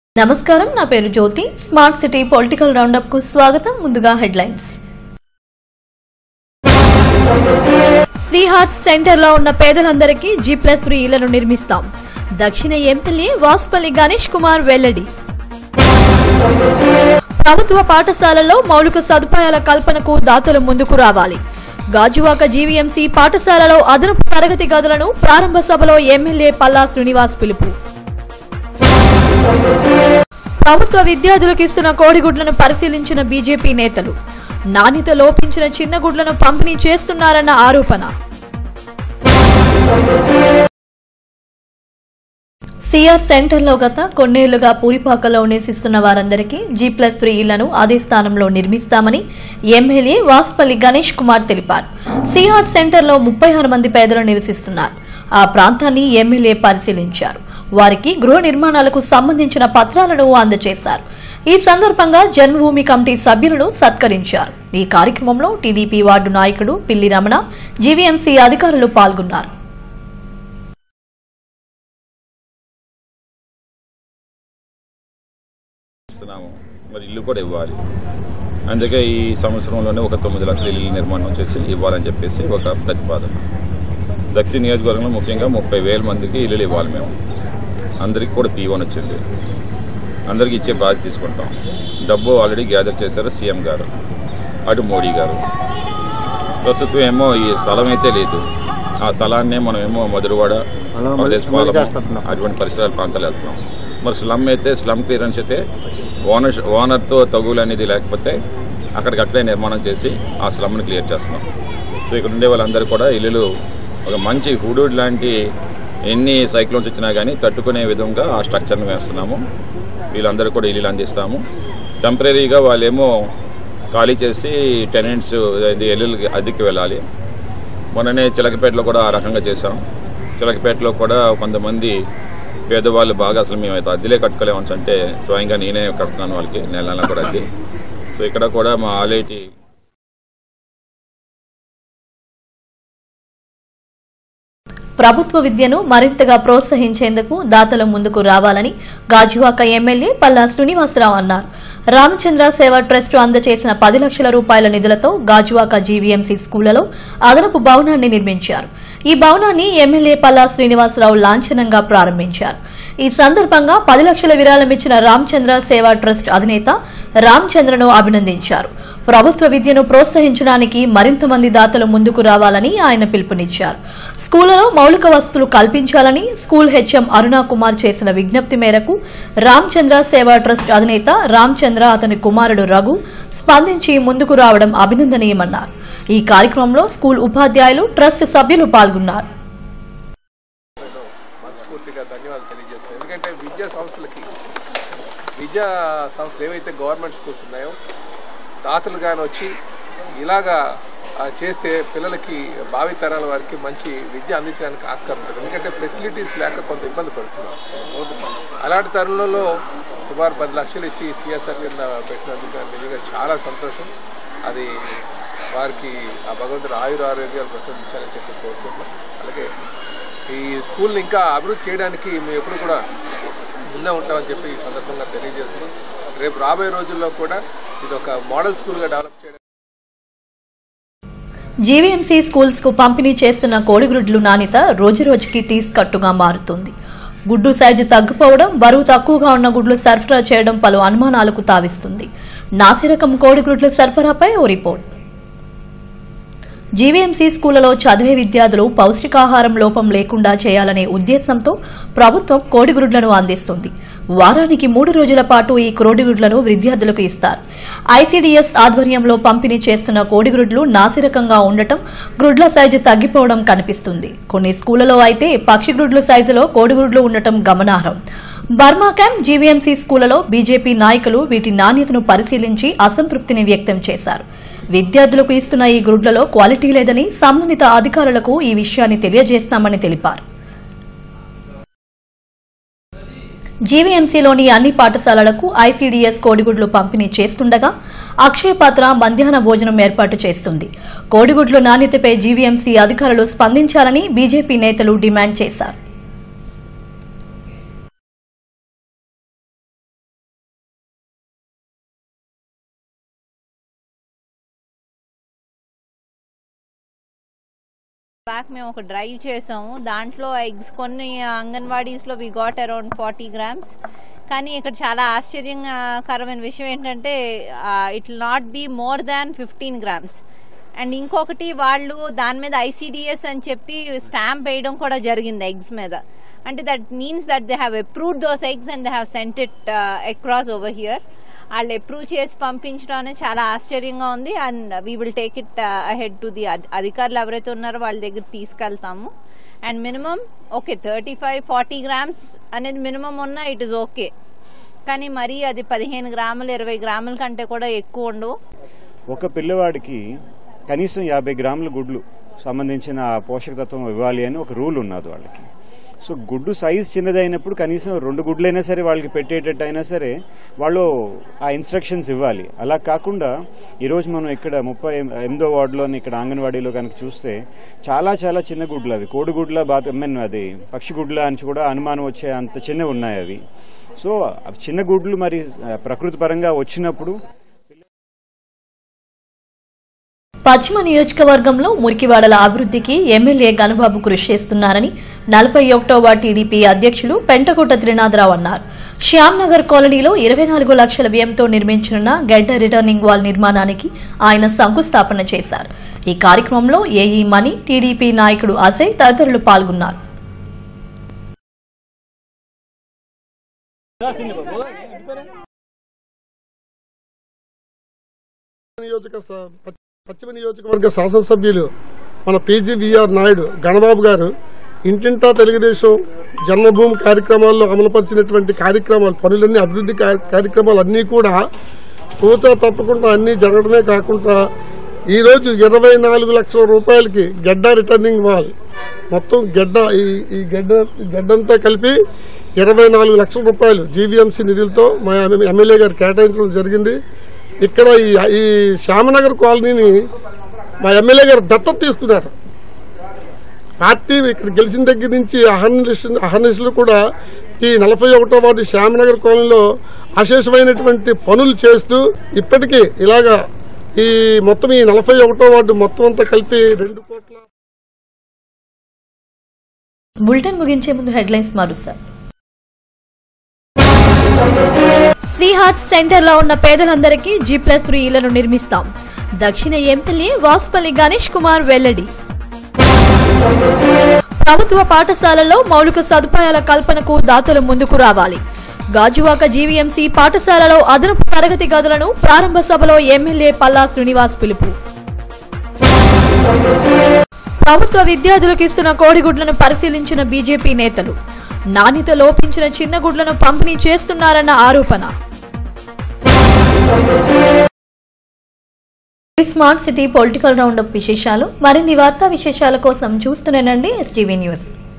నమస్కారం నా పేరు Jyothi smart city political roundup కు స్వాగతం ముందుగా హెడ్లైన్స్ సీహార్స్ సెంటర్ లో ఉన్న పేదలందరికీ జీ ప్లస్ త్రీ ఇళ్లను నిర్మిస్తాం దక్షిణ ఎమ్మెల్యే వాసుపల్లి గణేష్ కుమార్ వెల్లడి ప్రభుత్వ పాఠశాలల్లో మౌలిక సదుపాయాల కల్పనకు దాతలు ముందుకు రావాలి గాజువాక జీవీఎంసీ పాఠశాలలో అదనపు తరగతి గదులను ప్రారంభ సభలో ఎమ్మెల్యే పల్లా శ్రీనివాస్ పిలుపు ప్రభుత్వ విద్యార్థులకు ఇస్తున్న కోడిగుడ్లను పరిశీలించిన బీజేపీ నేతలు నాణ్యత లోపించిన చిన్న గుడ్లను పంపిణీ చేస్తున్నారన్న ఆరోపణ సిఆర్ సెంటర్లో గత కొన్నేళ్లుగా పూరిపాకలో నివసిస్తున్న వారందరికీ జీ ప్లస్ త్రీ ఇళ్లను అదే స్థానంలో నిర్మిస్తామని ఎమ్మెల్యే వాసుపల్లి గణేష్ కుమార్ తెలిపారు సిఆర్ సెంటర్లో ముప్పై ఆరు మంది పేదలు నివసిస్తున్నారు ఆ ప్రాంతాన్ని ఎమ్మెల్యే పరిశీలించారు వారికి గృహ నిర్మాణాలకు సంబంధించిన పత్రాలను అందజేశారు ఈ సందర్భంగా జన్మభూమి కమిటీ సభ్యులను సత్కరించారు ఈ కార్యక్రమంలో టీడీపీ వార్డు నాయకుడు పిల్లి రమణ జీవీఎంసీ అధికారులు పాల్గొన్నారు ఇస్తున్నాము మరి ఇల్లు కూడా ఇవ్వాలి అందుకే ఈ సంవత్సరంలోనే ఒక తొమ్మిది లక్షల ఇల్లు నిర్మాణం చేసి ఇవ్వాలని చెప్పేసి ఒక ప్రతిపాదన దక్షిణ నియోజకవర్గంలో ముఖ్యంగా ముప్పై వేల మందికి ఇల్లులు ఇవ్వాలి మేము అందరికీ కూడా పీవన్ వచ్చింది అందరికీ ఇచ్చే బాధ్యత తీసుకుంటాం డబ్బు ఆల్రెడీ గ్యాదర్ చేశారు సీఎం గారు అటు మోడీ గారు ప్రస్తుతం ఏమో ఈ స్థలం అయితే లేదు ఆ స్థలాన్నే మనం ఏమో మధురవాడ మనం ప్రదేశపాలెం చేస్తున్నాం. అటువంటి పరిసరాల ప్రాంతాలు వెళ్తున్నాం మరి స్లమ్ అయితే స్లమ్ క్లియరెన్స్ అయితే ఓనర్ ఓనర్తో తగులు అనేది లేకపోతే అక్కడికక్కడే నిర్మాణం చేసి ఆ స్లమ్ని క్లియర్ చేస్తున్నాం సో ఇక్కడ ఉండే వాళ్ళందరూ కూడా ఇల్లులు ఒక మంచి హుడూడ్ లాంటి ఎన్ని సైక్లోన్స్ వచ్చినా కానీ తట్టుకునే విధంగా ఆ స్ట్రక్చర్ని వేస్తున్నాము వీళ్ళందరూ కూడా ఇల్లులు అందిస్తాము టెంపరీగా వాళ్ళేమో ఖాళీ చేసి టెనెంట్స్ ఇల్లు అద్దెకి వెళ్ళాలి మొన్ననే చిలకపేటలో కూడా ఆ రకంగా చేశాం చిలకపేటలో కూడా కొంతమంది పేదవాళ్ళు బాగా అసలు మేము అయితే అద్దెలే కట్టుకోలేమని అంటే స్వయంగా నేనే కడుతున్నాను వాళ్ళకి నెల నెల కూడా అద్దె సో ఇక్కడ కూడా మా ఆలేటి ప్రభుత్వ విద్యను మరింతగా ప్రోత్సహించేందుకు దాతలు ముందుకు రావాలని గాజువాక ఎమ్మెల్యే పల్లా శ్రీనివాసరావు అన్నారు రామచంద్ర సేవా ట్రస్ట్ అందజేసిన పది లక్షల రూపాయల నిధులతో గాజువాక జీవీఎంసీ స్కూళ్లలో అదనపు భవనాన్ని నిర్మించారు ఈ భవనాన్ని ఎమ్మెల్యే పల్లా శ్రీనివాసరావు లాంఛనంగా ప్రారంభించారు ఈ సందర్భంగా పది లక్షల విరాళం ఇచ్చిన రామచంద్ర సేవా ట్రస్ట్ అధినేత రామచంద్రను అభినందించారు ప్రభుత్వ విద్యను ప్రోత్సహించడానికి మరింత మంది దాతలు ముందుకు రావాలని ఆయన పిలుపునిచ్చారు స్కూళ్లలో మౌలిక వసతులు కల్పించాలని స్కూల్ హెచ్ఎం అరుణా కుమార్ చేసిన విజ్ఞప్తి మేరకు రామచంద్ర సేవా ట్రస్ట్ అధినేత రామచంద్ర అతని కుమారుడు రఘు స్పందించి ముందుకు రావడం అభినందనీయమన్నారు ఈ కార్యక్రమంలో స్కూల్ ఉపాధ్యాయులు ట్రస్ట్ సభ్యులు పాల్గొన్నారు మనస్ఫూర్తిగా ధన్యవాదాలు తెలియజేస్తున్నాను ఎందుకంటే విద్యా సంస్థలకి విద్యా సంస్థలు ఏవైతే గవర్నమెంట్ స్కూల్స్ ఉన్నాయో దాతలు కానీ వచ్చి ఇలాగా ఆ, చేస్తే పిల్లలకి భావి తరాల వారికి మంచి విద్య అందించడానికి ఆస్కారం ఉంటుంది ఎందుకంటే ఫెసిలిటీస్ లేక కొంత ఇబ్బంది పడుతున్నాం అలాంటి తరుణంలో సుమారు పది లక్షలు ఇచ్చి సిఎస్ఆర్ కింద పెట్టినందుకు నిజంగా చాలా సంతోషం అది వారికి ఆ భగవంతుడు ఆయుర ఆరోగ్యాలు ప్రసాదించాలని చెప్పి కోరుకుంటున్నాం అలాగే ఈ స్కూల్ని ఇంకా అభివృద్ధి చేయడానికి మేము ఎప్పుడు కూడా ముందే ఉంటామని చెప్పి ఈ సందర్భంగా తెలియజేస్తున్నాం రేపు రాబోయే రోజుల్లో కూడా ఇది ఒక మోడల్ స్కూల్గా డెవలప్ చేయడం జీవీఎంసీ స్కూల్స్ కు పంపిణీ చేస్తున్న కోడిగుడ్లు నాణ్యత రోజురోజుకి తీసుకట్టుగా మారుతుంది గుడ్డు సైజు తగ్గిపోవడం బరువు తక్కువగా ఉన్న గుడ్లు సరఫరా చేయడం పలు అనుమానాలకు తావిస్తుంది నాసిరకం కోడిగుడ్ల సరఫరాపై ఓ రిపోర్ట్ జీవీఎంసీ స్కూళ్లలో చదివే విద్యార్థులు పౌష్టికాహారం లోపం లేకుండా చేయాలనే ఉద్దేశంతో ప్రభుత్వం కోడిగుడ్లను అందిస్తుంది వారానికి మూడు రోజుల పాటు ఈ కోడిగుడ్లను విద్యార్థులకు ఇస్తారు ఐసీడీఎస్ ఆధ్వర్యంలో పంపిణీ చేస్తున్న కోడిగుడ్లు నాసిరకంగా ఉండటం గ్రుడ్ల సైజు తగ్గిపోవడం కనిపిస్తుంది కొన్ని స్కూళ్లలో అయితే పక్షి గ్రుడ్ల సైజులో కోడిగుడ్లు ఉండటం గమనార్హం బర్మా క్యాంప్ జీవీఎంసీ స్కూళ్లలో బీజేపీ నాయకులు వీటి నాణ్యతను పరిశీలించి అసంతృప్తిని వ్యక్తం చేశారు విద్యార్థులకు ఇస్తున్న ఈ గ్రుడ్లలో క్వాలిటీ లేదని సంబంధిత అధికారులకు ఈ విషయాన్ని తెలియజేస్తామని తెలిపారు జీవీఎంసీలోని అన్ని పాఠశాలలకు ఐసీడీఎస్ కోడిగుడ్లు పంపిణీ చేస్తుండగా అక్షయ పాత్ర మధ్యాహ్న భోజనం ఏర్పాటు చేస్తుంది కోడిగుడ్లు నాణ్యతపై జీవీఎంసీ అధికారులు స్పందించాలని బీజేపీ నేతలు డిమాండ్ చేశారు బ్యాక్ మేము ఒక డ్రైవ్ చేసాము దాంట్లో ఎగ్స్ కొన్ని అంగన్వాడీస్లో we got around forty grams కానీ ఇక్కడ చాలా ఆశ్చర్యకరమైన విషయం ఏంటంటే it will not be more than fifteen grams and ఇంకొకటి వాళ్ళు దాని మీద ఐసీడిఎస్ అని చెప్పి స్టాంప్ వేయడం కూడా జరిగింది ఎగ్స్ మీద అంటే that means that they have approved those eggs and they have sent it across over here వాళ్ళు అప్రూవ్ చేసి పంపించడం అనేది చాలా ఆశ్చర్యంగా ఉంది and we will take it ahead to the అధికారులు ఎవరైతే ఉన్నారో వాళ్ళ దగ్గర తీసుకెళ్తాము and minimum okay thirty five forty grams అనేది మినిమం ఉన్నా ఇట్ ఇస్ ఓకే కానీ మరీ అది పదిహేను గ్రాములు ఇరవై గ్రాముల కంటే కూడా ఎక్కువ ఉండవు ఒక పిల్లవాడికి కనీసం యాభై గ్రాముల గుడ్లు సంబంధించిన ఆ పోషకతత్వం ఇవ్వాలి అని ఒక రూల్ ఉన్నది వాళ్ళకి సో గుడ్డు సైజ్ చిన్నదైనప్పుడు కనీసం రెండు గుడ్లైనా సరే వాళ్ళకి పెట్టేటట్టు అయినా సరే వాళ్ళు ఆ ఇన్స్ట్రక్షన్స్ ఇవ్వాలి అలా కాకుండా ఈరోజు మనం ఇక్కడ ముప్పై ఎనిమిదో వార్డులోని ఇక్కడ అంగన్వాడీలో కనుక చూస్తే చాలా చాలా చిన్న గుడ్లు అవి కోడిగుడ్ల బాత్ మీన్ అది పక్షి గుడ్ల అని కూడా అనుమానం వచ్చే అంత చిన్నవి ఉన్నాయి అవి సో అవి చిన్న గుడ్లు మరి ఆ, ప్రకృతి పరంగా వచ్చినప్పుడు పశ్చిమ నియోజకవర్గంలో మురికివాడల అభివృద్ధికి ఎమ్మెల్యే గనుబాబు కృషి చేస్తున్నారని నలభై ఒకటవ టీడీపీ అధ్యక్షులు పెంటకోట త్రినాథరావు అన్నారు శ్యామ్ నగర్ కాలనీలో ఇరవై నాలుగు లక్షల వ్యయంతో నిర్మించనున్న గెడ్డ రిటర్నింగ్ వాల్ నిర్మాణానికి ఆయన శంకుస్థాపన చేశారు ఈ కార్యక్రమంలో ఏఈ మణి టీడీపీ నాయకుడు అజయ్ తదితరులు పాల్గొన్నారు నియోజక స- ప- పశ్చిమ నియోజకవర్గ శాసనసభ్యులు మన పీజీవీఆర్ నాయుడు గణబాబు గారు ఇంటింటా తెలుగుదేశం జన్మభూమి కార్యక్రమాల్లో అమలుపరిచినటువంటి కార్యక్రమాలు పనులన్నీ అభివృద్ధి కార్య- కార్యక్రమాలు అన్నీ కూడా పూత తప్పకుండా అన్నీ జరగడమే కాకుండా ఈ రోజు ఇరవై నాలుగు లక్షల రూపాయలకి గెడ్డ రిటర్నింగ్ వాల్ మొత్తం గెడ్డ ఈ ఈ గెడ్డ గెడ్డంతా కలిపి ఇరవై నాలుగు లక్షల రూపాయలు జీవీఎంసీ నిధులతో మా ఎమ్మెల్యే గారు కేటాయించడం జరిగింది ఇక్కడ ఈ ఈ శ్యామనగర్ కాలనీని మా ఎమ్మెల్యే గారు దత్తత తీసుకున్నారు పార్టీ ఇక్కడ గెలిచిన దగ్గర నుంచి అహర్నిశలు అహర్నిశలు కూడా ఈ నలభై ఒకటో వార్డు శ్యామనగర్ కాలనీలో అశేషమైనటువంటి పనులు చేస్తూ ఇప్పటికీ ఇలాగా ఈ మొత్తం ఈ నలభై ఒకటో వార్డు మొత్తం అంతా కలిపి రెండు కోట్ల బులెటిన్ ముగించే ముందు హెడ్లైన్స్ మారుస్తారు సిహార్స్ సెంటర్ లో ఉన్న పేదలందరికీ జీ ప్లస్ త్రీ ఇళ్లను నిర్మిస్తాం దక్షిణ ఎమ్మెల్యే వాసుపల్లి గణేష్ కుమార్ వెల్లడి ప్రభుత్వ పాఠశాలల్లో మౌలిక సదుపాయాల కల్పనకు దాతలు ముందుకు రావాలి గాజువాక జీవీఎంసీ పాఠశాలలో అదనపు తరగతి గదులను ప్రారంభ సభలో ఎమ్మెల్యే పల్లా శ్రీనివాస్ పిలుపు ప్రభుత్వ విద్యార్థులకు ఇస్తున్న కోడిగుడ్లను పరిశీలించిన బీజేపీ నేతలు నాణ్యత లోపించిన చిన్న గుడ్లను పంపిణీ చేస్తున్నారన్న ఆరోపణ స్మార్ట్ సిటీ పొలిటికల్ రౌండప్ విశేషాలు మరిన్ని వార్తా విశేషాల కోసం చూస్తూనేనండి ఎస్టీవీ న్యూస్